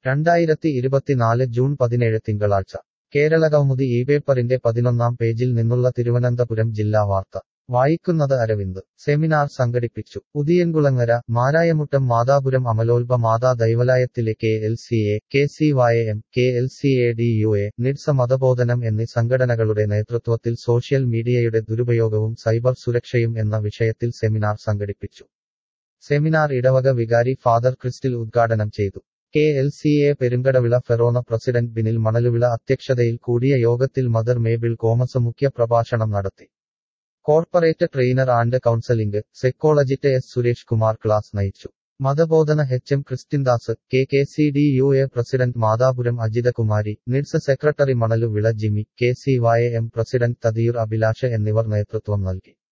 രണ്ടായിരത്തി ഇരുപത്തിനാല് ജൂൺ പതിനേഴ് തിങ്കളാഴ്ച കേരളകൗമുദി ഈ പേപ്പറിന്റെ പതിനൊന്നാം പേജിൽ നിന്നുള്ള തിരുവനന്തപുരം ജില്ലാ വാർത്ത വായിക്കുന്നത് അരവിന്ദ് സെമിനാർ സംഘടിപ്പിച്ചു ഉദിയൻകുളങ്ങര മാരായമുട്ടം മാതാപുരം അമലോൽപ മാതാ ദൈവലായത്തിലെ K L C A K C Y M K L C A D U A NIDS മതബോധനം എന്നീ സംഘടനകളുടെ നേതൃത്വത്തിൽ സോഷ്യൽ മീഡിയയുടെ ദുരുപയോഗവും സൈബർ സുരക്ഷയും എന്ന വിഷയത്തിൽ സെമിനാർ സംഘടിപ്പിച്ചു സെമിനാർ ഇടവക വികാരി ഫാദർ ക്രിസ്റ്റിൽ ഉദ്ഘാടനം ചെയ്തു K L C A Perunkadavila forane president Binil Manaluvila അധ്യക്ഷതയിൽ കൂടിയ യോഗത്തിൽ മദർ മേബിൾ കോമസ് മുഖ്യ പ്രഭാഷണം നടത്തി corporate trainer and counselling psychologist S Suresh Kumar class നയിച്ചു മതബോധന H M Christindas K K C D U A president Mathapuram Ajithakumari NIDS secretary Manaluvila Jimi K C Y M president Thathiyoor Abhilash എന്നിവർ നേതൃത്വം നൽകി